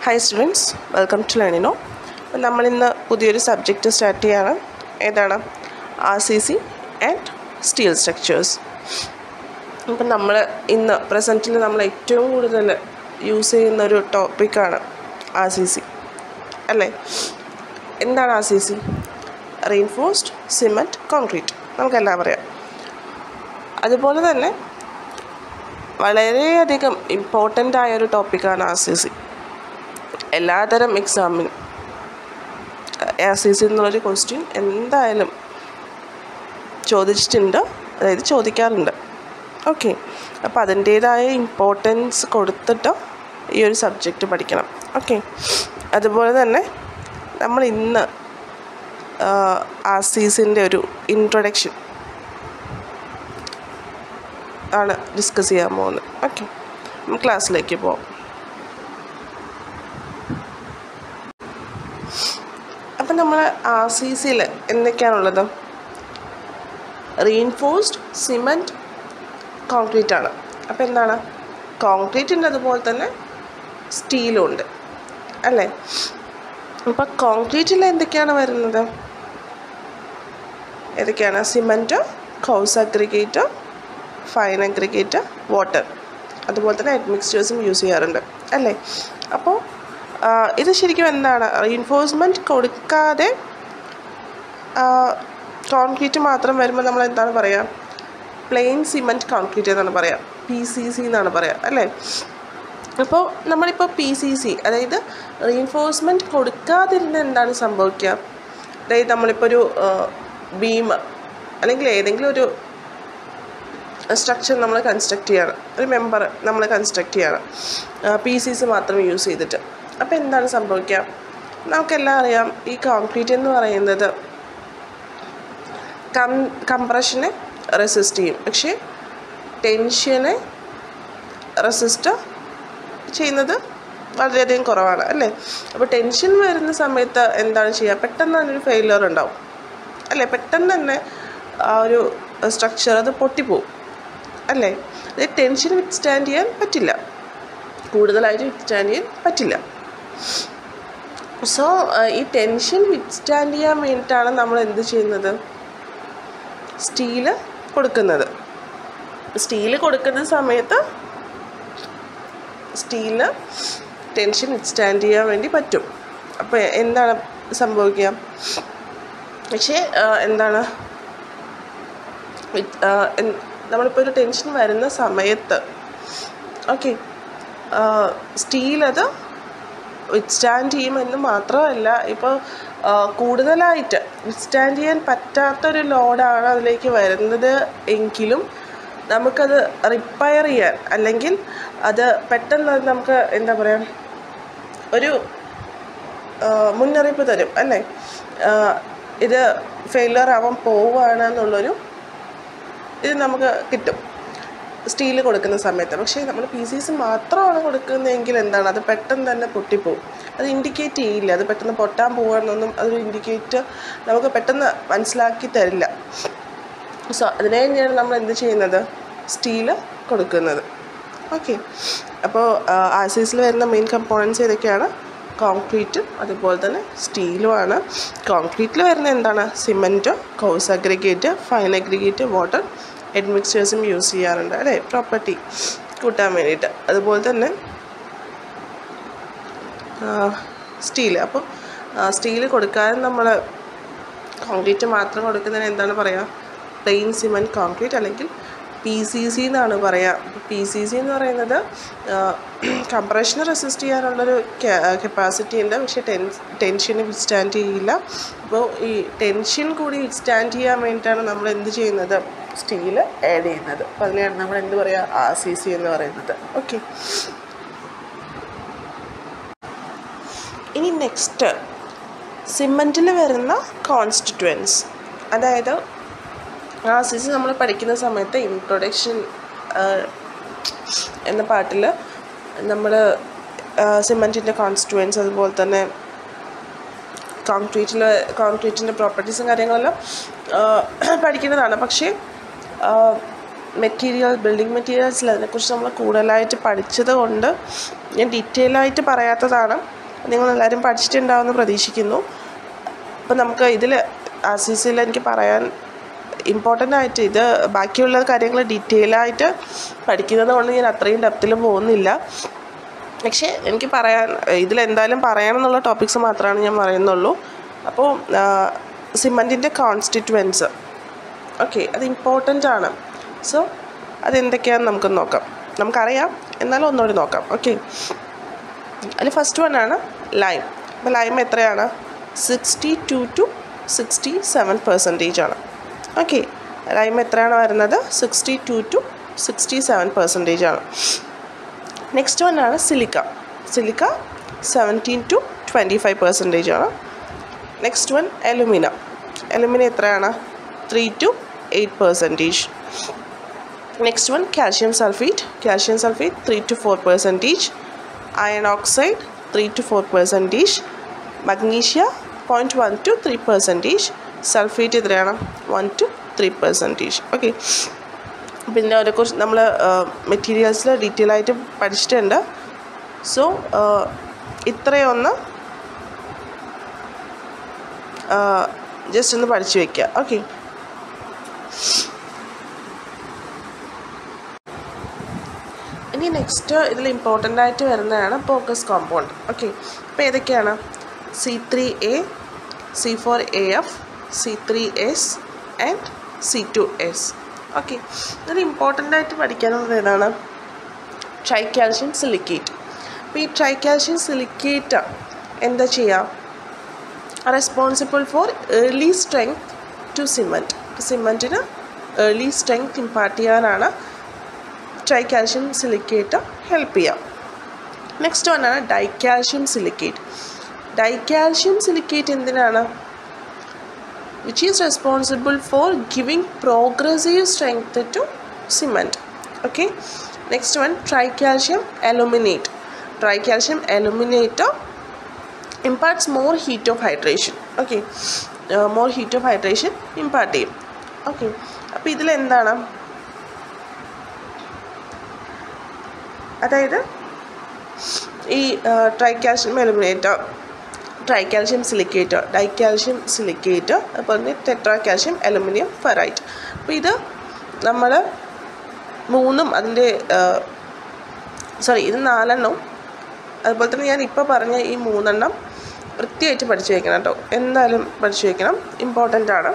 Hi students welcome to Learnino അപ്പം നമ്മളിന്ന് പുതിയൊരു സബ്ജക്റ്റ് സ്റ്റാർട്ട് ചെയ്യാണ് ഏതാണ് R C C and steel structures അപ്പം നമ്മൾ ഇന്ന് പ്രസൻറ്റിൽ നമ്മൾ ഏറ്റവും കൂടുതൽ യൂസ് ചെയ്യുന്ന ഒരു ടോപ്പിക്കാണ് ആർ സി സി അല്ലേ എന്താണ് R C C reinforced cement concrete നമുക്കെല്ലാം അറിയാം അതുപോലെ തന്നെ വളരെയധികം ഇമ്പോർട്ടൻ്റ് ആയ ഒരു ടോപ്പിക്കാണ് ആർ സി സി എല്ലാതരം എക്സാമിനും ആർ സി സി എന്നുള്ളൊരു ക്വസ്റ്റ്യൻ എന്തായാലും ചോദിച്ചിട്ടുണ്ട് അതായത് ചോദിക്കാറുണ്ട് ഓക്കെ അപ്പോൾ അതിൻ്റേതായ ഇമ്പോർട്ടൻസ് കൊടുത്തിട്ട് ഈ ഒരു സബ്ജക്റ്റ് പഠിക്കണം ഓക്കെ അതുപോലെ തന്നെ നമ്മൾ ഇന്ന് ആർ സി സിൻ്റെ ഒരു ഇൻട്രൊഡക്ഷൻ ആണ് ഡിസ്കസ് ചെയ്യാൻ പോകുന്നത് ഓക്കെ നമുക്ക് ക്ലാസ്സിലേക്ക് പോവാം അപ്പം നമ്മൾ ആർ സി സിയിൽ എന്തൊക്കെയാണുള്ളത് റീൻഫോഴ്സ്ഡ് സിമൻറ്റ് കോൺക്രീറ്റ് ആണ് അപ്പോൾ എന്താണ് കോൺക്രീറ്റിൻ്റെ അതുപോലെ തന്നെ സ്റ്റീലും ഉണ്ട് അല്ലേ അപ്പോൾ കോൺക്രീറ്റിൽ എന്തൊക്കെയാണ് വരുന്നത് ഏതൊക്കെയാണ് cement coarse aggregate fine aggregate water അതുപോലെ തന്നെ അഡ്മിക്സ്റ്റേഴ്സും യൂസ് ചെയ്യാറുണ്ട് അല്ലേ അപ്പോൾ ഇത് ശരിക്കും എന്താണ് റീൻഫോഴ്സ്മെൻറ്റ് കൊടുക്കാതെ കോൺക്രീറ്റ് മാത്രം വരുമ്പോൾ നമ്മൾ എന്താണ് പറയുക പ്ലെയിൻ സിമൻറ്റ് കോൺക്രീറ്റ് എന്നാണ് പറയുക പി സി സി എന്നാണ് പറയുക അല്ലേ അപ്പോൾ നമ്മളിപ്പോൾ പി സി സി അതായത് റീൻഫോഴ്സ്മെൻറ്റ് കൊടുക്കാതിരുന്ന എന്താണ് സംഭവിക്കുക അതായത് നമ്മളിപ്പോൾ ഒരു ബീം അല്ലെങ്കിൽ ഏതെങ്കിലും ഒരു സ്ട്രക്ചർ നമ്മൾ കൺസ്ട്രക്ട് ചെയ്യണം ഒരു മെമ്പർ നമ്മൾ കൺസ്ട്രക്ട് ചെയ്യണം പി സി സി മാത്രം യൂസ് ചെയ്തിട്ട് അപ്പോൾ എന്താണ് സംഭവിക്കുക നമുക്കെല്ലാം അറിയാം ഈ കോൺക്രീറ്റ് എന്ന് പറയുന്നത് കം കംപ്രഷനെ റെസിസ്റ്റ് ചെയ്യും പക്ഷേ ടെൻഷനെ റെസിസ്റ്റ് ചെയ്യുന്നത് വളരെയധികം കുറവാണ് അല്ലേ അപ്പോൾ ടെൻഷൻ വരുന്ന സമയത്ത് എന്താണ് ചെയ്യുക പെട്ടെന്ന് തന്നെ ഒരു ഫെയിലിയർ ഉണ്ടാവും അല്ലേ പെട്ടെന്ന് തന്നെ ആ ഒരു സ്ട്രക്ചർ അത് പൊട്ടിപ്പോവും അല്ലേ അത് ടെൻഷൻ വിത്ത്സ്റ്റാൻഡ് ചെയ്യാൻ പറ്റില്ല കൂടുതലായിട്ട് വിത്ത്സ്റ്റാൻഡ് ചെയ്യാൻ പറ്റില്ല സോ ഈ ടെൻഷൻ വിത്ത്സ്റ്റാൻഡ് ചെയ്യാൻ വേണ്ടിയിട്ടാണ് നമ്മൾ എന്ത് ചെയ്യുന്നത് സ്റ്റീല് കൊടുക്കുന്നത് സ്റ്റീല് കൊടുക്കുന്ന സമയത്ത് സ്റ്റീലിന് ടെൻഷൻ വിത്ത്സ്റ്റാൻഡ് ചെയ്യാൻ വേണ്ടി പറ്റും അപ്പോൾ എന്താണ് സംഭവിക്കുക പക്ഷേ എന്താണ് നമ്മളിപ്പോൾ ഒരു ടെൻഷൻ വരുന്ന സമയത്ത് ഓക്കെ സ്റ്റീലത് വിത്ത്സ്റ്റാൻഡ് ചെയ്യുമെന്ന് മാത്രമല്ല ഇപ്പോൾ കൂടുതലായിട്ട് വിത്ത്സ്റ്റാൻഡ് ചെയ്യാൻ പറ്റാത്തൊരു ലോഡാണ് അതിലേക്ക് വരുന്നത് എങ്കിലും നമുക്കത് റിപ്പയർ ചെയ്യാൻ അല്ലെങ്കിൽ അത് പെട്ടെന്ന് നമുക്ക് എന്താ പറയുക ഒരു മുന്നറിയിപ്പ് തരും അല്ലേ ഇത് ഫെയിലിയർ ആവാൻ പോവുകയാണ് എന്നുള്ളൊരു ഇത് നമുക്ക് കിട്ടും സ്റ്റീൽ കൊടുക്കുന്ന സമയത്ത് പക്ഷേ നമ്മൾ പി സി സി മാത്രമാണ് കൊടുക്കുന്നതെങ്കിൽ എന്താണ് അത് പെട്ടെന്ന് തന്നെ പൊട്ടിപ്പോവും അത് ഇൻഡിക്കേറ്റ് ചെയ്യില്ല അത് പെട്ടെന്ന് പൊട്ടാൻ പോവുകയാണെന്നൊന്നും അതൊരു ഇൻഡിക്കേറ്റ് നമുക്ക് പെട്ടെന്ന് മനസ്സിലാക്കി തരില്ല സോ അതിനെ തന്നെയാണ് നമ്മൾ എന്ത് ചെയ്യുന്നത് സ്റ്റീല് കൊടുക്കുന്നത് ഓക്കെ അപ്പോൾ ആർ സി സിയിൽ വരുന്ന മെയിൻ കമ്പോണൻസ് ഏതൊക്കെയാണ് കോൺക്രീറ്റും അതുപോലെ തന്നെ സ്റ്റീലുമാണ് കോൺക്രീറ്റിൽ വരുന്ന എന്താണ് cement coarse aggregate fine aggregate water എഡ്മിക്സ്റ്റേഴ്സും യൂസ് ചെയ്യാറുണ്ട് അല്ലേ പ്രോപ്പർട്ടി കൂട്ടാൻ വേണ്ടിയിട്ട് അതുപോലെ തന്നെ സ്റ്റീൽ അപ്പോൾ സ്റ്റീൽ കൊടുക്കാതെ നമ്മൾ കോൺക്രീറ്റ് മാത്രം കൊടുക്കുന്നതിന് എന്താണ് പറയുക പ്ലെയിൻ സിമൻറ്റ് കോൺക്രീറ്റ് അല്ലെങ്കിൽ പി സി സി എന്നാണ് പറയുക പി സി സി എന്ന് പറയുന്നത് കംപ്രഷന് റെസിസ്റ്റ് ചെയ്യാനുള്ളൊരു കപ്പാസിറ്റി ഉണ്ട് പക്ഷേ ടെൻ ടെൻഷന് വിത്ത്സ്റ്റാൻഡ് ചെയ്യില്ല അപ്പോൾ ഈ ടെൻഷൻ കൂടി വിത്ത്സ്റ്റാൻഡ് ചെയ്യാൻ വേണ്ടിയിട്ടാണ് നമ്മൾ എന്ത് ചെയ്യുന്നത് സ്റ്റീൽ ആഡ് ചെയ്യുന്നത് അപ്പോൾ അതിനെയാണ് നമ്മൾ എന്ത് പറയുക ആർ സി സി എന്ന് പറയുന്നത് ഓക്കെ ഇനി നെക്സ്റ്റ് സിമൻറ്റിൽ വരുന്ന കോൺസ്റ്റിറ്റ്യുവൻസ് അതായത് ആർ സി സി നമ്മൾ പഠിക്കുന്ന സമയത്ത് ഇൻട്രൊഡക്ഷൻ എന്ന പാട്ടിൽ നമ്മൾ സിമൻറ്റിൻ്റെ കോൺസ്റ്റിറ്റ്യുവൻസ് അതുപോലെ തന്നെ കോൺക്രീറ്റിൽ കോൺക്രീറ്റിൻ്റെ പ്രോപ്പർട്ടീസും കാര്യങ്ങളെല്ലാം പഠിക്കുന്നതാണ് പക്ഷേ മെറ്റീരിയൽ ബിൽഡിംഗ് മെറ്റീരിയൽസിൽ അതിനെക്കുറിച്ച് നമ്മൾ കൂടുതലായിട്ട് പഠിച്ചത് കൊണ്ട് ഞാൻ ഡീറ്റെയിൽ ആയിട്ട് പറയാത്തതാണ് നിങ്ങളെല്ലാവരും പഠിച്ചിട്ടുണ്ടാവുമെന്ന് പ്രതീക്ഷിക്കുന്നു അപ്പം നമുക്ക് ഇതിൽ ആസിസിൽ എനിക്ക് പറയാൻ ഇമ്പോർട്ടൻ്റ് ആയിട്ട് ഇത് ബാക്കിയുള്ള കാര്യങ്ങൾ ഡീറ്റെയിൽ ആയിട്ട് പഠിക്കുന്നത് കൊണ്ട് ഞാൻ അത്രയും ഡെപ്തിൽ പോകുന്നില്ല പക്ഷേ എനിക്ക് പറയാൻ ഇതിലെന്തായാലും പറയണമെന്നുള്ള ടോപ്പിക്സ് മാത്രമാണ് ഞാൻ പറയുന്നുള്ളൂ അപ്പോൾ സിമൻറ്റിൻ്റെ കോൺസ്റ്റിറ്റുവൻസ് ഓക്കെ അത് ഇമ്പോർട്ടൻ്റ് ആണ് സോ അതെന്തൊക്കെയാണെന്ന് നമുക്ക് നോക്കാം നമുക്കറിയാം എന്നാലും ഒന്നുകൂടി നോക്കാം ഓക്കെ അതിൽ ഫസ്റ്റ് വൺ ആണ് ലൈം അപ്പോൾ ലൈം എത്രയാണ് sixty two to sixty seven percentage ആണ് ഓക്കെ ലൈം എത്രയാണ് വരുന്നത് sixty two to sixty seven percentage ആണ് നെക്സ്റ്റ് വൺ ആണ് silica silica seventeen to twenty five percentage ആണ് നെക്സ്റ്റ് വൺ അലുമിന അലുമിന എത്രയാണ് three to eight percentage next one calcium sulphate calcium sulphate three to four percentage iron oxide three to four percentage magnesia point one to three percentage sulphate എത്രയാണ് one to three percentage okay പിന്നെ അതിനെക്കുറിച്ച് നമ്മൾ മെറ്റീരിയൽസിൽ detail ആയിട്ട് പഠിച്ചിട്ടുണ്ട് so ഇത്രയൊന്ന് just ഒന്ന് പഠിച്ചു വയ്ക്കുക okay ഇനി നെക്സ്റ്റ് ഇതിൽ ഇമ്പോർട്ടൻ്റ് ആയിട്ട് വരുന്നതാണ് പോക്കസ് കോമ്പൗണ്ട് ഓക്കെ അപ്പോൾ ഏതൊക്കെയാണ് C three A C four A F C three S and C two S okay ഇതിൽ ഇമ്പോർട്ടൻ്റ് ആയിട്ട് പഠിക്കാനുള്ളത് ഏതാണ് ട്രൈ കാൽഷ്യം സിലിക്കേറ്റ് അപ്പോൾ ഈ ട്രൈ കാൽഷ്യം സിലിക്കേറ്റ് എന്താ ചെയ്യുക responsible for early strength to cement സിമൻറ്റിന് ഏർലി സ്ട്രെങ്ത് ഇമ്പാർട്ട് ചെയ്യാനാണ് ട്രൈ കാൽഷ്യം സിലിക്കേറ്റ് ഹെൽപ്പ് ചെയ്യാം നെക്സ്റ്റ് വണ്ണാണ് ഡൈക്കാൽഷ്യം സിലിക്കേറ്റ് ഡൈക്കാൽഷ്യം സിലിക്കേറ്റ് എന്തിനാണ് which is responsible for giving progressive strength to cement okay next one tri calcium aluminate tri calcium aluminate imparts more heat of hydration okay more heat of hydration impart ചെയ്യും okay അപ്പോൾ ഇതിലെന്താണ് അതായത് ഈ tricalcium aluminate tricalcium silicate dicalcium silicate അതുപോലെ തന്നെ ടെട്രാക്കാൽഷ്യം aluminium ferrite അപ്പോൾ ഇത് നമ്മൾ മൂന്നും അതിൻ്റെ സോറി ഇത് നാലെണ്ണവും അതുപോലെ തന്നെ ഞാൻ ഇപ്പോൾ പറഞ്ഞ ഈ മൂന്നെണ്ണം വൃത്തിയായിട്ട് പഠിച്ചു വയ്ക്കണം കേട്ടോ എന്തായാലും പഠിച്ചു വയ്ക്കണം ഇമ്പോർട്ടൻ്റ് ആണ്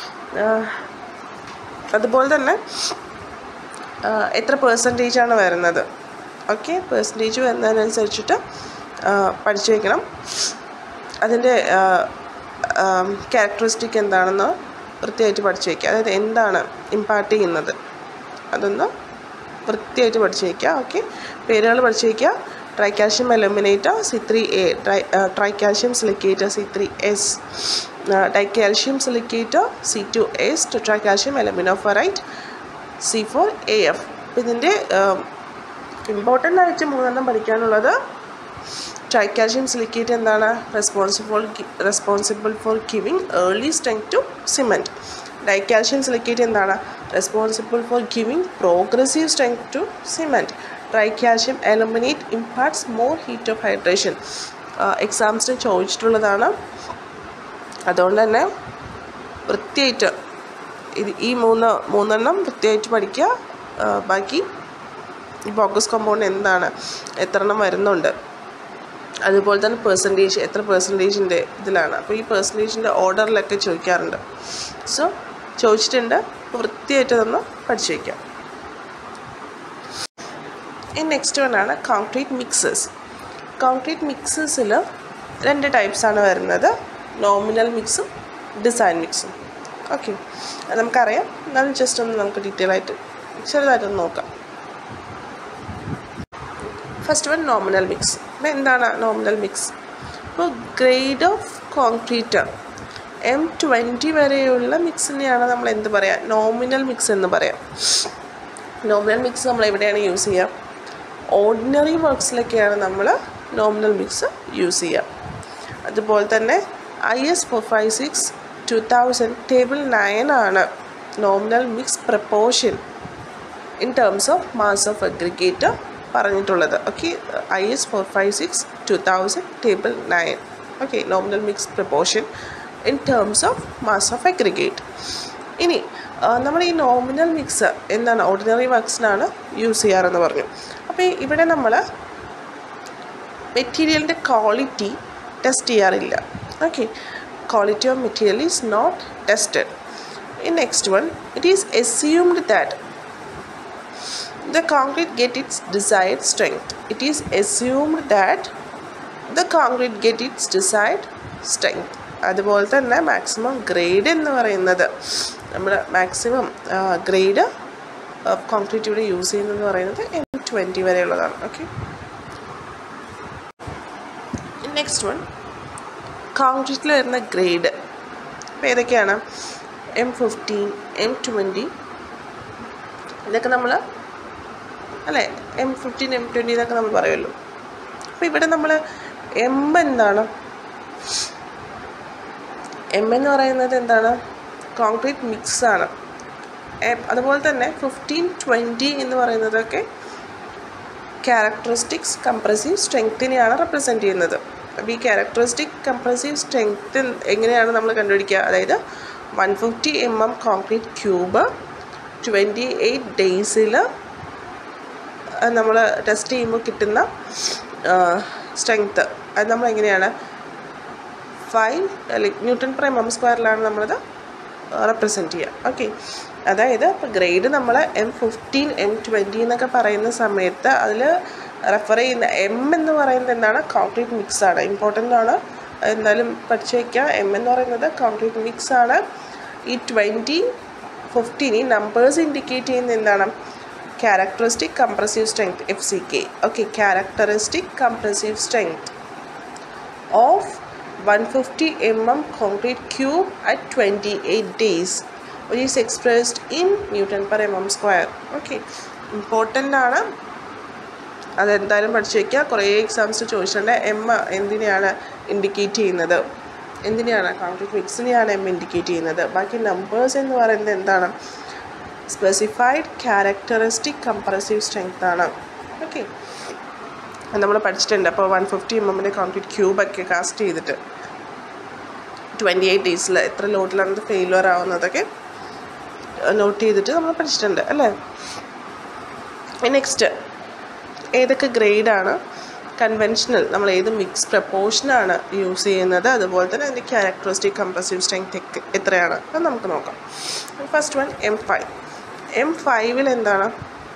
അതുപോലെ തന്നെ എത്ര പേഴ്സൻറ്റേജ് ആണ് വരുന്നത് ഓക്കെ പേഴ്സൻറ്റേജ് വരുന്നതിനനുസരിച്ചിട്ട് പഠിച്ചു വയ്ക്കണം അതിൻ്റെ ക്യാരക്ടറിസ്റ്റിക് എന്താണെന്ന് വൃത്തിയായിട്ട് പഠിച്ചു വയ്ക്കുക അതായത് എന്താണ് ഇമ്പാർട്ട് ചെയ്യുന്നത് അതൊന്ന് വൃത്തിയായിട്ട് പഠിച്ചു വയ്ക്കുക ഓക്കെ പേരുകൾ പഠിച്ചു വയ്ക്കുക tricalcium aluminate C three A tri tricalcium silicate C three S dicalcium silicate C two S tetracalcium aluminoferrite C four A F ഇതിൻ്റെ ഇമ്പോർട്ടൻ്റ് ആയിട്ട് മൂന്നെണ്ണം പഠിക്കാനുള്ളത് ട്രൈക്കാൽഷ്യം സിലിക്കേറ്റ് എന്താണ് responsible responsible for giving early strength to cement dicalcium silicate എന്താണ് responsible for giving progressive strength to cement tricalcium aluminate imparts more heat of hydration എക്സാംസിന് ചോദിച്ചിട്ടുള്ളതാണ് അതുകൊണ്ട് തന്നെ വൃത്തിയായിട്ട് ഇത് ഈ മൂന്ന് മൂന്നെണ്ണം വൃത്തിയായിട്ട് പഠിക്കുക ബാക്കി ഈ ബോക്കസ് കോമ്പൗണ്ട് എന്താണ് എത്ര എണ്ണം വരുന്നുണ്ട് അതുപോലെ തന്നെ പെർസെൻറ്റേജ് എത്ര പെർസെൻറ്റേജിൻ്റെ ഇതിലാണ് അപ്പോൾ ഈ പെർസെൻറ്റേജിൻ്റെ ഓർഡറിലൊക്കെ ചോദിക്കാറുണ്ട് സോ ചോദിച്ചിട്ടുണ്ട് അപ്പോൾ വൃത്തിയായിട്ട് തന്നെ പഠിച്ചു വയ്ക്കാം ഈ നെക്സ്റ്റ് വൺ ആണ് കോൺക്രീറ്റ് മിക്സസ് കോൺക്രീറ്റ് മിക്സസിൽ രണ്ട് ടൈപ്സാണ് വരുന്നത് നോമിനൽ മിക്സും ഡിസൈൻ മിക്സും ഓക്കെ അത് നമുക്കറിയാം എന്നാലും ജസ്റ്റ് ഒന്ന് നമുക്ക് ഡീറ്റെയിൽ ആയിട്ട് ചെറുതായിട്ടൊന്ന് നോക്കാം ഫസ്റ്റ് വൺ നോമിനൽ മിക്സ് അപ്പോൾ എന്താണ് നോമിനൽ മിക്സ് അപ്പോൾ grade of concrete M twenty വരെയുള്ള മിക്സിനെയാണ് നമ്മൾ എന്ത് പറയുക നോമിനൽ മിക്സ് എന്ന് പറയാം നോമിനൽ മിക്സ് നമ്മൾ എവിടെയാണ് യൂസ് ചെയ്യുക ഓർഡിനറി വർക്ക്സിലൊക്കെയാണ് നമ്മൾ നോമിനൽ മിക്സ് യൂസ് ചെയ്യുക അതുപോലെ തന്നെ I S four five six two thousand table nine ആണ് nominal mix proportion in terms of mass of aggregate പറഞ്ഞിട്ടുള്ളത് okay I S four five six two thousand table nine okay nominal mix proportion in terms of mass of aggregate ഇനി നമ്മൾ ഈ nominal mix എന്താണ് ordinary വർക്ക്സിനാണ് use ചെയ്യാറെന്ന് പറഞ്ഞു അപ്പോൾ ഇവിടെ നമ്മൾ മെറ്റീരിയലിൻ്റെ ക്വാളിറ്റി ടെസ്റ്റ് ചെയ്യാറില്ല okay quality of material is not tested in next one it is assumed that the concrete get its desired strength. It is assumed that the concrete get its desired strength. അതുപോലെ തന്നെ maximum grade എന്ന് പറയുന്നത് നമ്മൾ maximum grade concrete ഇവിടെ use ചെയ്യുന്നതെന്ന് പറയുന്നത് M twenty വരെയുള്ളതാണ് okay next one കോൺക്രീറ്റിൽ വരുന്ന ഗ്രേഡ് അപ്പോൾ ഏതൊക്കെയാണ് എം ഫിഫ്റ്റീൻ എം ട്വൻറ്റി ഇതൊക്കെ നമ്മൾ അല്ലേ എം ഫിഫ്റ്റീൻ എം ട്വൻറ്റി എന്നൊക്കെ നമ്മൾ പറയുമല്ലോ അപ്പോൾ ഇവിടെ നമ്മൾ എം എന്താണ് എം എന്ന് പറയുന്നത് എന്താണ് കോൺക്രീറ്റ് മിക്സ് ആണ് അതുപോലെ തന്നെ ഫിഫ്റ്റീൻ ട്വൻറ്റി എന്ന് പറയുന്നതൊക്കെ ക്യാരക്ടറിസ്റ്റിക്സ് കംപ്രസീവ് സ്ട്രെങ്ത്തിനെയാണ് റെപ്രസെൻറ്റ് ചെയ്യുന്നത് അപ്പോൾ ഈ ക്യാരക്ടറിസ്റ്റിക് കംപ്രസീവ് സ്ട്രെങ്ത്ത് എങ്ങനെയാണ് നമ്മൾ കണ്ടുപിടിക്കുക അതായത് one fifty M M concrete cube twenty eight ഡേയ്സിൽ നമ്മൾ ടെസ്റ്റ് ചെയ്യുമ്പോൾ കിട്ടുന്ന സ്ട്രെങ്ത്ത് അത് നമ്മൾ എങ്ങനെയാണ് five like newton per M M സ്ക്വയറിലാണ് നമ്മളത് റെപ്രസെൻറ്റ് ചെയ്യുക ഓക്കെ അതായത് ഇപ്പോൾ ഗ്രേഡ് നമ്മൾ എം ഫിഫ്റ്റീൻ എം ട്വൻറ്റി എന്നൊക്കെ പറയുന്ന സമയത്ത് അതിൽ റെഫർ ചെയ്യുന്ന എം എന്ന് പറയുന്നത് എന്താണ് കോൺക്രീറ്റ് മിക്സ് ആണ് ഇമ്പോർട്ടൻ്റ് ആണ് എന്തായാലും പഠിച്ചു വയ്ക്കുക എം എന്ന് പറയുന്നത് കോൺക്രീറ്റ് മിക്സ് ആണ് ഈ ട്വൻറ്റി ഫിഫ്റ്റീൻ ഈ നമ്പേഴ്സ് ഇൻഡിക്കേറ്റ് ചെയ്യുന്ന എന്താണ് characteristic compressive strength FCK okay characteristic compressive strength of 150 mm concrete cube at 28 days which is expressed in Newton per mm square okay important ആണ് അതെന്തായാലും പഠിച്ചു വയ്ക്കുക കുറേ എക്സാംസ് ചോദിച്ചിട്ടുണ്ട് എം എന്തിനെയാണ് ഇൻഡിക്കേറ്റ് ചെയ്യുന്നത് എന്തിനെയാണ് കോൺക്രീറ്റ് മിക്സിനെയാണ് എം ഇൻഡിക്കേറ്റ് ചെയ്യുന്നത് ബാക്കി നമ്പേഴ്സ് എന്ന് പറയുന്നത് എന്താണ് സ്പെസിഫൈഡ് ക്യാരക്ടറിസ്റ്റിക് കംപ്രസീവ് സ്ട്രെങ്ത് ആണ് ഓക്കെ നമ്മൾ പഠിച്ചിട്ടുണ്ട് അപ്പോൾ വൺ ഫിഫ്റ്റി എം എമ്മിൻ്റെ കോൺക്രീറ്റ് ക്യൂബൊക്കെ കാസ്റ്റ് ചെയ്തിട്ട് ട്വൻറ്റി എയ്റ്റ് ഡേയ്സിൽ എത്ര ലോഡിലാണ് ഇത് ഫെയിലുവർ ആവുന്നതൊക്കെ നോട്ട് ചെയ്തിട്ട് നമ്മൾ പഠിച്ചിട്ടുണ്ട് അല്ലേ നെക്സ്റ്റ് ഏതൊക്കെ ഗ്രേഡാണ് കൺവെൻഷണൽ നമ്മൾ ഏത് മിക്സ് പ്രപ്പോർഷനാണ് യൂസ് ചെയ്യുന്നത് അതുപോലെ തന്നെ അതിൻ്റെ ക്യാരക്ടറിസ്റ്റിക് കംപ്രസീവ് സ്ട്രെങ്ത് എത്രയാണ് അത് നമുക്ക് നോക്കാം first one M five M ഫൈവിൽ എന്താണ്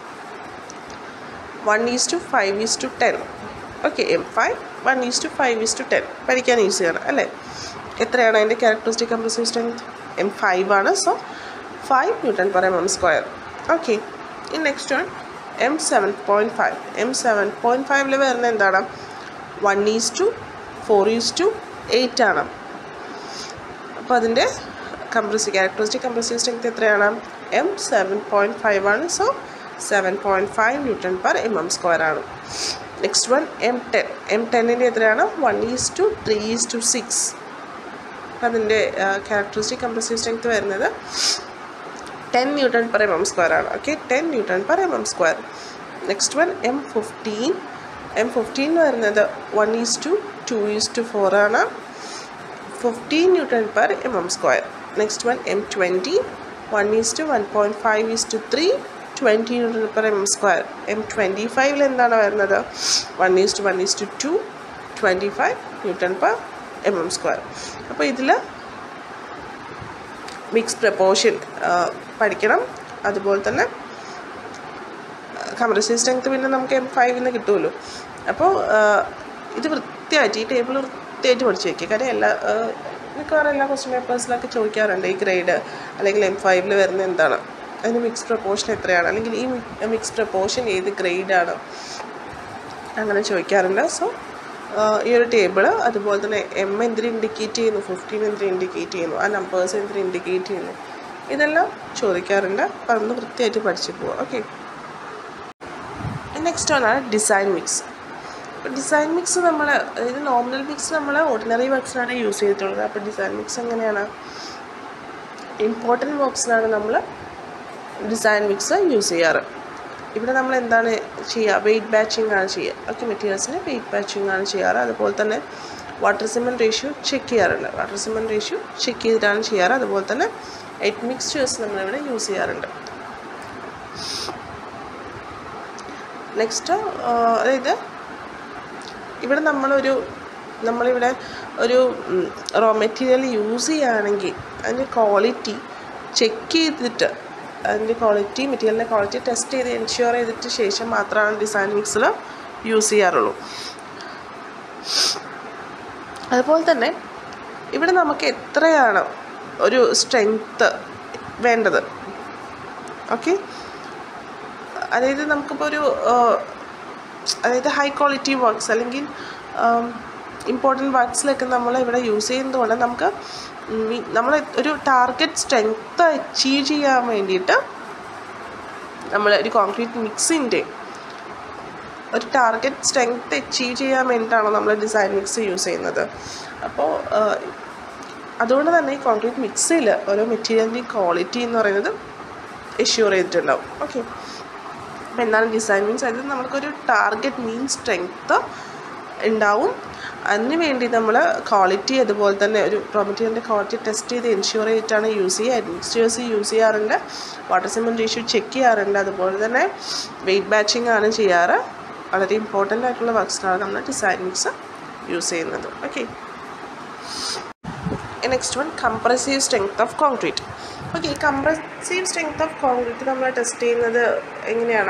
one is to five is to ten okay M five one is to five is to ten പഠിക്കാൻ ഈസിയാണ് അല്ലേ എത്രയാണ് അതിൻ്റെ characteristic compressive strength M five ആണ് so five newton per M M square okay ഈ next one M seven point five M seven point ഫൈവിൽ വരുന്നത് എന്താണ് one is to four is to eight ആണ് അപ്പോൾ അതിൻ്റെ കംപ്രസീവ് ക്യാരക്ടറിസ്റ്റിക് കംപ്രസീവ് സ്ട്രെങ്ത് എത്രയാണ് M seven point five ആണ് so seven point five newton per M M square ആണ് next one M ten M ടെന്നിൻ്റെ എത്രയാണ് one is to three is to six അതിൻ്റെ characteristic compressive strength വരുന്നത് ten newton per M M square ആണ് okay ten newton per M M square next one M fifteen M fifteen വരുന്നത് one is to two is to four ആണ് fifteen newton per M M square next one M twenty one is to one point five is to three twenty newton per M M square M twenty ഫൈവിൽ എന്താണ് വരുന്നത് one is to one is to two twenty five newton per M M square അപ്പോൾ ഇതിൽ mix proportion പഠിക്കണം അതുപോലെ തന്നെ compressive strength പിന്നെ നമുക്ക് എം ഫൈവിൽ കിട്ടുമല്ലോ അപ്പോൾ ഇത് വൃത്തിയായിട്ട് ഈ ടേബിൾ വൃത്തിയായിട്ട് പഠിച്ചു വയ്ക്കുക കാര്യം എല്ലാ മിക്കവാറും എല്ലാ ക്വസ്റ്റ്യൻ പേപ്പേഴ്സിലൊക്കെ ചോദിക്കാറുണ്ട് ഈ ഗ്രേഡ് അല്ലെങ്കിൽ എം ഫൈവിൽ വരുന്ന എന്താണ് അതിന് മിക്സ് പ്രപ്പോർഷൻ എത്രയാണ് അല്ലെങ്കിൽ ഈ മിക്സ് പ്രപ്പോർഷൻ ഏത് ഗ്രേഡാണ് അങ്ങനെ ചോദിക്കാറുണ്ട് സോ ഈ ഒരു ടേബിൾ അതുപോലെ തന്നെ എം എന്തിന് ഇൻഡിക്കേറ്റ് ചെയ്യുന്നു ഫിഫ്റ്റീൻ എന്തിന് ഇൻഡിക്കേറ്റ് ചെയ്യുന്നു ആ നമ്പേഴ്സ് എന്തിന് ഇൻഡിക്കേറ്റ് ചെയ്യുന്നു ഇതെല്ലാം ചോദിക്കാറുണ്ട് അപ്പം അതൊന്ന് വൃത്തിയായിട്ട് പഠിച്ചു പോവുക ഓക്കെ നെക്സ്റ്റ് ആണ് ഡിസൈൻ മിക്സ് ഡിസൈൻ മിക്സ് നമ്മൾ അതായത് നോമിനൽ മിക്സ് നമ്മൾ ഓർഡിനറി വർക്ക്സിനാണ് യൂസ് ചെയ്തിട്ടുള്ളത് അപ്പോൾ ഡിസൈൻ മിക്സ് എങ്ങനെയാണ് ഇമ്പോർട്ടൻറ്റ് വർക്ക്സിനാണ് നമ്മൾ ഡിസൈൻ മിക്സ് യൂസ് ചെയ്യാറ് ഇവിടെ നമ്മൾ എന്താണ് ചെയ്യുക വെയിറ്റ് ബാച്ചിങ് ആണ് ചെയ്യുക ഓക്കെ മെറ്റീരിയൽസിന് വെയിറ്റ് ബാച്ചിങ് ആണ് ചെയ്യാറ് അതുപോലെ തന്നെ വാട്ടർ സിമെൻറ്റ് റേഷ്യോ ചെക്ക് ചെയ്യാറുണ്ട് വാട്ടർ സിമെൻറ്റ് റേഷ്യോ ചെക്ക് ചെയ്തിട്ടാണ് ചെയ്യാറ് അതുപോലെ തന്നെ എയ്റ്റ് മിക്സ്ചേഴ്സ് നമ്മളിവിടെ യൂസ് ചെയ്യാറുണ്ട് നെക്സ്റ്റ് അതായത് ഇവിടെ നമ്മളൊരു നമ്മളിവിടെ ഒരു റോ മെറ്റീരിയൽ യൂസ് ചെയ്യുകയാണെങ്കിൽ അതിൻ്റെ ക്വാളിറ്റി ചെക്ക് ചെയ്തിട്ട് അതിൻ്റെ ക്വാളിറ്റി മെറ്റീരിയലിൻ്റെ ക്വാളിറ്റി ടെസ്റ്റ് ചെയ്ത് എൻഷ്യൂർ ചെയ്തിട്ട് ശേഷം മാത്രമാണ് ഡിസൈൻ മിക്സിൽ യൂസ് ചെയ്യാറുള്ളൂ അതുപോലെ തന്നെ ഇവിടെ നമുക്ക് എത്രയാണ് ഒരു സ്ട്രെങ്ത്ത് വേണ്ടത് ഓക്കെ അതായത് നമുക്കിപ്പോൾ ഒരു അതായത് ഹൈ ക്വാളിറ്റി വർക്ക്സ് അല്ലെങ്കിൽ ഇമ്പോർട്ടൻറ്റ് വർക്ക്സിലൊക്കെ നമ്മൾ ഇവിടെ യൂസ് ചെയ്യുന്നത് കൊണ്ട് നമുക്ക് നമ്മൾ ഒരു ടാർഗറ്റ് സ്ട്രെങ്ത്ത് അച്ചീവ് ചെയ്യാൻ വേണ്ടിയിട്ട് നമ്മൾ ഒരു കോൺക്രീറ്റ് മിക്സിൻ്റെ ഒരു ടാർഗറ്റ് സ്ട്രെങ്ത്ത് അച്ചീവ് ചെയ്യാൻ വേണ്ടിയിട്ടാണ് നമ്മൾ ഡിസൈൻ മിക്സ് യൂസ് ചെയ്യുന്നത് അപ്പോൾ അതുകൊണ്ട് തന്നെ ഈ കോൺക്രീറ്റ് മിക്സിൽ ഓരോ മെറ്റീരിയലിൻ്റെ ക്വാളിറ്റി എന്ന് പറയുന്നത് എഷ്യൂർ ചെയ്തിട്ടുണ്ടാവും ഓക്കെ അപ്പോൾ എന്താണ് ഡിസൈൻ മീൻസ് അതായത് നമുക്കൊരു ടാർഗറ്റ് മീൻ സ്ട്രെങ്ത്ത് ഉണ്ടാവും അതിന് വേണ്ടി നമ്മൾ ക്വാളിറ്റി അതുപോലെ തന്നെ ഒരു റോ മെറ്റീരിയലിൻ്റെ ക്വാളിറ്റി ടെസ്റ്റ് ചെയ്ത് എൻഷ്യൂർ ചെയ്തിട്ടാണ് യൂസ് ചെയ്യുക അഡ്മിനിസ്ട്രേഴ്സ് യൂസ് ചെയ്യാറുണ്ട് വാട്ടർ സിമെൻറ്റ് റേഷ്യോ ചെക്ക് ചെയ്യാറുണ്ട് അതുപോലെ തന്നെ വെയിറ്റ് ബാച്ചിങ് ആണ് ചെയ്യാറ് വളരെ ഇമ്പോർട്ടൻ്റ് ആയിട്ടുള്ള വർക്ക്സിനാണ് നമ്മൾ ഡിസൈൻ മിക്സ് യൂസ് ചെയ്യുന്നത് okay next one compressive strength of concrete okay ഈ കംപ്രസീവ് സ്ട്രെങ്ത് ഓഫ് കോൺക്രീറ്റ് നമ്മൾ ടെസ്റ്റ് ചെയ്യുന്നത് എങ്ങനെയാണ്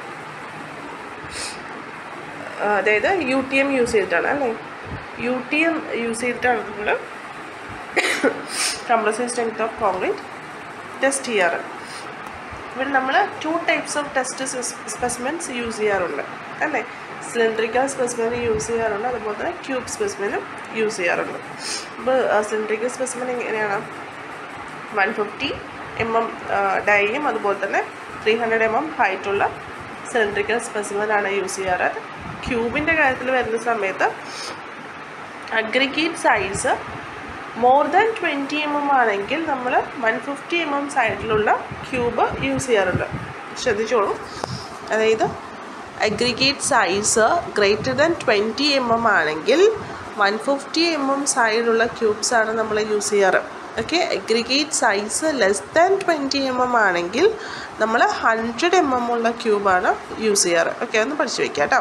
അതായത് യു ടി എം യൂസ് ചെയ്തിട്ടാണ് അല്ലേ യു ടി എം യൂസ് ചെയ്തിട്ടാണ് നമ്മൾ compressive strength of concrete test ചെയ്യാറ് ഇവിടെ നമ്മൾ two types of test specimens use ചെയ്യാറുണ്ട് അല്ലേ സിലിണ്ടറിക്കൽ സ്പെസിമെൻ യൂസ് ചെയ്യാറുണ്ട് അതുപോലെ തന്നെ ക്യൂബ് സ്പെസിമെനും യൂസ് ചെയ്യാറുണ്ട് അപ്പോൾ സിലിണ്ടറിക്കൽ സ്പെസിമെൻ എങ്ങനെയാണ് വൺ ഫിഫ്റ്റി എം എം ഡൈയും അതുപോലെ തന്നെ ത്രീ ഹൺഡ്രഡ് എം എം ഹൈറ്റുള്ള സിലിണ്ടറിക്കൽ സ്പെസിമെനാണ് യൂസ് ചെയ്യാറ് ക്യൂബിൻ്റെ കാര്യത്തിൽ വരുന്ന സമയത്ത് aggregate size more than twenty M M ആണെങ്കിൽ നമ്മൾ വൺ ഫിഫ്റ്റി എം എം സൈഡിലുള്ള ക്യൂബ് യൂസ് ചെയ്യാറുണ്ട് ശ്രദ്ധിച്ചോളൂ അതായത് aggregate size greater than twenty M M ആണെങ്കിൽ വൺ ഫിഫ്റ്റി എം എം സൈഡിലുള്ള ക്യൂബ്സാണ് നമ്മൾ യൂസ് ചെയ്യാറ് okay aggregate size less than twenty M M ആണെങ്കിൽ നമ്മൾ ഹൺഡ്രഡ് എം എം ഉള്ള ക്യൂബാണ് യൂസ് ചെയ്യാറ് ഓക്കെ ഒന്ന് പഠിച്ചു വയ്ക്കാം കേട്ടോ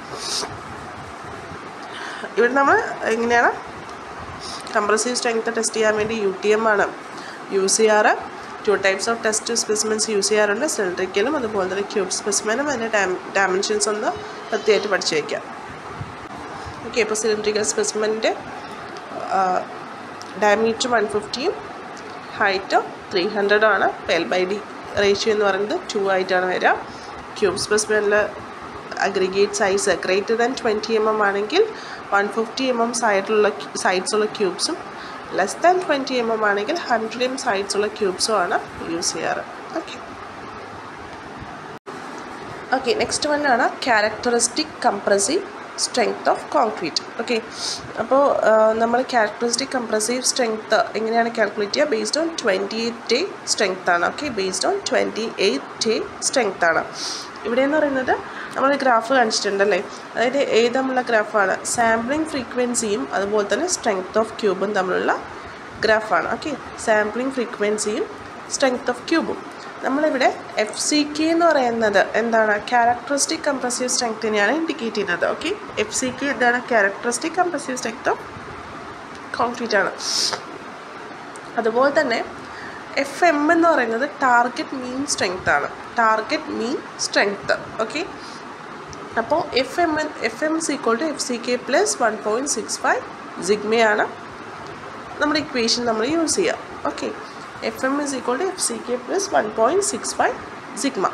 ഇവിടെ നമ്മൾ എങ്ങനെയാണ് കംപ്രസീവ് സ്ട്രെങ്ത് ടെസ്റ്റ് ചെയ്യാൻ വേണ്ടി യു ടി എം ആണ് യൂസ് ചെയ്യാറ് two types of test specimens use ചെയ്യാറുണ്ട് സിലിണ്ടറിക്കലും അതുപോലെ തന്നെ ക്യൂബ് സ്പെസിമെനും അതിൻ്റെ ഡാം ഡയമെൻഷൻസ് ഒന്ന് പ്രത്യേകമായിട്ട് പഠിച്ചു വയ്ക്കാം ഓക്കെ ഇപ്പോൾ സിലിണ്ടറിക്കൽ സ്പെസിമെൻ്റെ ഡയമീറ്റർ വൺ ഫിഫ്റ്റിയും ഹൈറ്റ് ത്രീ ഹൺഡ്രഡ് ആണ് എൽ ബൈ ഡി റേഷ്യോ എന്ന് പറയുന്നത് ടു ആയിട്ടാണ് വരിക ക്യൂബ് സ്പെസിമെനിൽ aggregate size greater than twenty M M ആണെങ്കിൽ വൺ ഫിഫ്റ്റി എം എം സൈഡിലുള്ള സൈഡ്സുള്ള ക്യൂബ്സും less than twenty M M ആണെങ്കിൽ ഹൺഡ്രഡ് എം സൈഡ്സുള്ള ക്യൂബ്സും ആണ് യൂസ് ചെയ്യാറ് ഓക്കെ ഓക്കെ നെക്സ്റ്റ് വൺ ആണ് characteristic compressive strength of concrete okay അപ്പോൾ നമ്മൾ ക്യാരക്ടറിസ്റ്റിക് കംപ്രസീവ് സ്ട്രെങ്ത് എങ്ങനെയാണ് കാൽക്കുലേറ്റ് ചെയ്യുക based on twenty eight day strength ആണ് okay based on twenty eight day strength ആണ് ഇവിടെ എന്ന് പറയുന്നത് നമ്മൾ ഗ്രാഫ് കാണിച്ചിട്ടുണ്ടല്ലേ അതായത് ഏത് തമ്മിലുള്ള ഗ്രാഫാണ് സാമ്പിളിംഗ് ഫ്രീക്വൻസിയും അതുപോലെ തന്നെ സ്ട്രെങ്ത് ഓഫ് ക്യൂബും തമ്മിലുള്ള ഗ്രാഫാണ് ഓക്കെ സാമ്പിളിംഗ് ഫ്രീക്വൻസിയും സ്ട്രെങ്ത് ഓഫ് ക്യൂബും നമ്മളിവിടെ എഫ് സി കെ എന്ന് പറയുന്നത് എന്താണ് ക്യാരക്ടറിസ്റ്റിക് കംപ്രസീവ് സ്ട്രെങ്ത്തിനെയാണ് ഇൻഡിക്കേറ്റ് ചെയ്യുന്നത് ഓക്കെ എഫ് സി കെ എന്താണ് characteristic compressive strength of concrete ആണ് അതുപോലെ തന്നെ എഫ് എം എന്ന് പറയുന്നത് ടാർഗറ്റ് മീൻ സ്ട്രെങ്ത് ആണ് ടാർഗറ്റ് മീൻ സ്ട്രെങ്ത് ഓക്കെ അപ്പോൾ F M F M is equal to F C K plus one point six five സിഗ്മയാണ് നമ്മുടെ ഇക്വേഷൻ നമ്മൾ യൂസ് ചെയ്യുക okay F M is equal to F C K plus one point six five sigma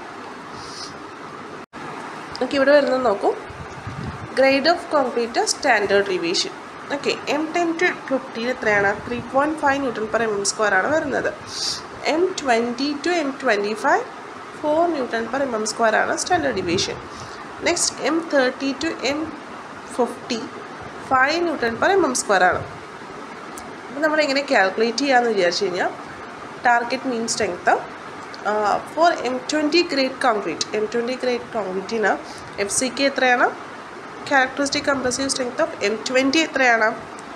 okay ഇവിടെ വരുന്നത് നോക്കൂ grade of concrete standard deviation okay M ten to fifteen എത്രയാണ് three point five newton per M M square ആണ് വരുന്നത് M twenty to M twenty five four newton per M M square ആണ് standard division next M thirty to M fifty five newton per M M square ആണ് അപ്പോൾ നമ്മൾ എങ്ങനെ calculate ചെയ്യാമെന്ന് വിചാരിച്ചു കഴിഞ്ഞാൽ target mean strength for M twenty grade concrete M twenty grade കോൺക്രീറ്റിന് F C K എത്രയാണ് characteristic compressive strength of M twenty എത്രയാണ്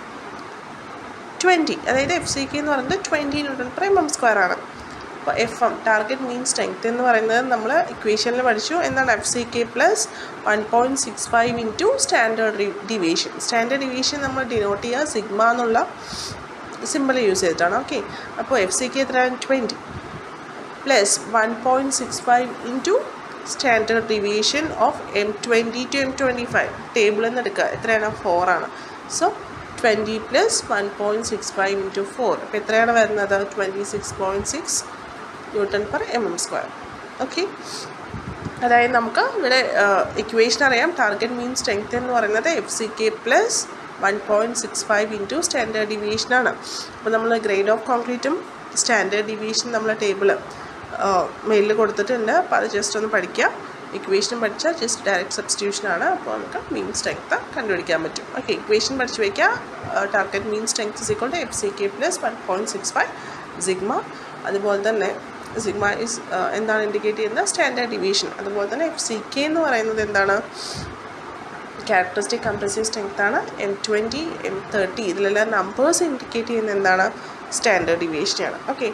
ട്വൻറ്റി അതായത് എഫ് സി കെ എന്ന് പറയുന്നത് twenty newton per M M square ആണ് അപ്പോൾ F M target mean strength എന്ന് പറയുന്നത് നമ്മൾ ഇക്വേഷനിൽ പഠിച്ചു എന്താണ് F C K plus one point six five into standard deviation standard deviation നമ്മൾ ഡിനോട്ട് ചെയ്യുക സിഗ്മ എന്നുള്ള സിമ്പിൾ യൂസ് ചെയ്തിട്ടാണ് ഓക്കെ അപ്പോൾ എഫ് സി കെ എത്രയാണ് twenty plus one point six five into standard deviation of M twenty to M twenty five ടേബിളിൽ നിന്ന് എടുക്കുക എത്രയാണ് ഫോർ ആണ് so twenty plus one point six five into four അപ്പോൾ എത്രയാണ് വരുന്നത് twenty six point six newton per M M square okay അതായത് നമുക്ക് ഇവിടെ ഇക്വേഷൻ അറിയാം ടാർഗറ്റ് മീൻ സ്ട്രെങ്ത് എന്ന് പറയുന്നത് F C K plus one point six five into standard ഡിവിയേഷനാണ് അപ്പോൾ നമ്മൾ ഗ്രേഡ് ഓഫ് കോൺക്രീറ്റും സ്റ്റാൻഡേർഡ് ഡിവിയേഷൻ നമ്മളെ ടേബിൾ മെയിലിൽ കൊടുത്തിട്ടുണ്ട് അപ്പോൾ അത് ജസ്റ്റ് ഒന്ന് പഠിക്കുക ഇക്വേഷൻ പഠിച്ചാൽ ജസ്റ്റ് ഡയറക്റ്റ് സബ്സ്റ്റിറ്റ്യൂഷൻ ആണ് അപ്പോൾ നമുക്ക് മീൻ സ്ട്രെങ്ത് കണ്ടുപിടിക്കാൻ പറ്റും ഓക്കെ ഇക്വേഷൻ പഠിച്ച് വയ്ക്കുക target mean strength is equal to F C K plus one point six five sigma അതുപോലെ തന്നെ സിഗ്മ ഇസ് എന്താണ് ഇൻഡിക്കേറ്റ് ചെയ്യുന്നത് സ്റ്റാൻഡേർഡ് ഡിവിയേഷൻ അതുപോലെ തന്നെ എഫ് സി കെ എന്ന് പറയുന്നത് എന്താണ് ക്യാരക്ടറിസ്റ്റിക് കംപ്രസീവ് സ്ട്രെങ്ത് ആണ് എം ട്വൻറ്റി എം തേർട്ടി ഇതിലെല്ലാം നമ്പേഴ്സ് ഇൻഡിക്കേറ്റ് ചെയ്യുന്നത് എന്താണ് സ്റ്റാൻഡേർഡ് ഡിവിയേഷനാണ് ഓക്കെ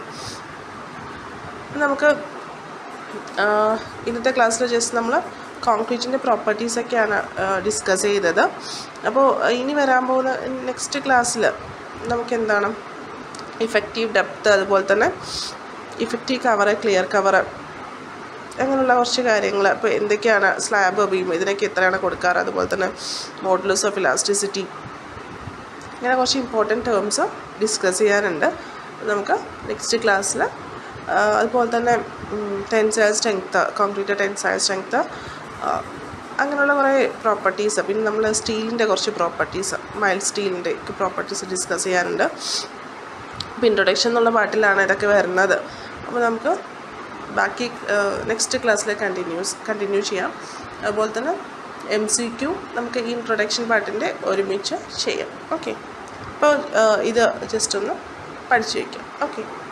നമുക്ക് ഇന്നത്തെ ക്ലാസ്സിൽ ജസ്റ്റ് നമ്മൾ കോൺക്രീറ്റിൻ്റെ പ്രോപ്പർട്ടീസൊക്കെയാണ് ഡിസ്കസ് ചെയ്തത് അപ്പോൾ ഇനി വരാൻ പോകുന്ന നെക്സ്റ്റ് ക്ലാസ്സിൽ നമുക്ക് എന്താണ് ഇഫക്റ്റീവ് ഡെപ്ത്ത് അതുപോലെ തന്നെ ഇഫക്റ്റീവ് കവറ് ക്ലിയർ കവറ് അങ്ങനെയുള്ള കുറച്ച് കാര്യങ്ങൾ ഇപ്പോൾ എന്തൊക്കെയാണ് സ്ലാബ് ബീം ഇതിനൊക്കെ എത്രയാണ് കൊടുക്കാറ് അതുപോലെ തന്നെ മോഡൽസ് ഓഫ് ഇലാസ്റ്റിസിറ്റി ഇങ്ങനെ കുറച്ച് ഇമ്പോർട്ടൻറ്റ് ടേംസ് ഡിസ്കസ് ചെയ്യാനുണ്ട് നമുക്ക് നെക്സ്റ്റ് ക്ലാസ്സിൽ അതുപോലെ തന്നെ tensile strength concrete tensile strength അങ്ങനെയുള്ള കുറേ പ്രോപ്പർട്ടീസ് പിന്നെ നമ്മൾ സ്റ്റീലിൻ്റെ കുറച്ച് പ്രോപ്പർട്ടീസ് മൈൽ സ്റ്റീലിൻ്റെ ഒക്കെ പ്രോപ്പർട്ടീസ് ഡിസ്കസ് ചെയ്യാനുണ്ട് അപ്പോൾ ഇൻട്രൊഡക്ഷൻ എന്നുള്ള പാട്ടിലാണ് ഇതൊക്കെ വരുന്നത് അപ്പോൾ നമുക്ക് ബാക്കി നെക്സ്റ്റ് ക്ലാസ്സിൽ കണ്ടിന്യൂസ് കണ്ടിന്യൂ ചെയ്യാം അതുപോലെ തന്നെ എം സി ക്യു നമുക്ക് ഈ ഇൻട്രൊഡക്ഷൻ പാട്ടിൻ്റെ ഒരുമിച്ച് ചെയ്യാം ഓക്കെ അപ്പോൾ ഇത് ജസ്റ്റ് ഒന്ന് പഠിച്ചു വയ്ക്കാം ഓക്കെ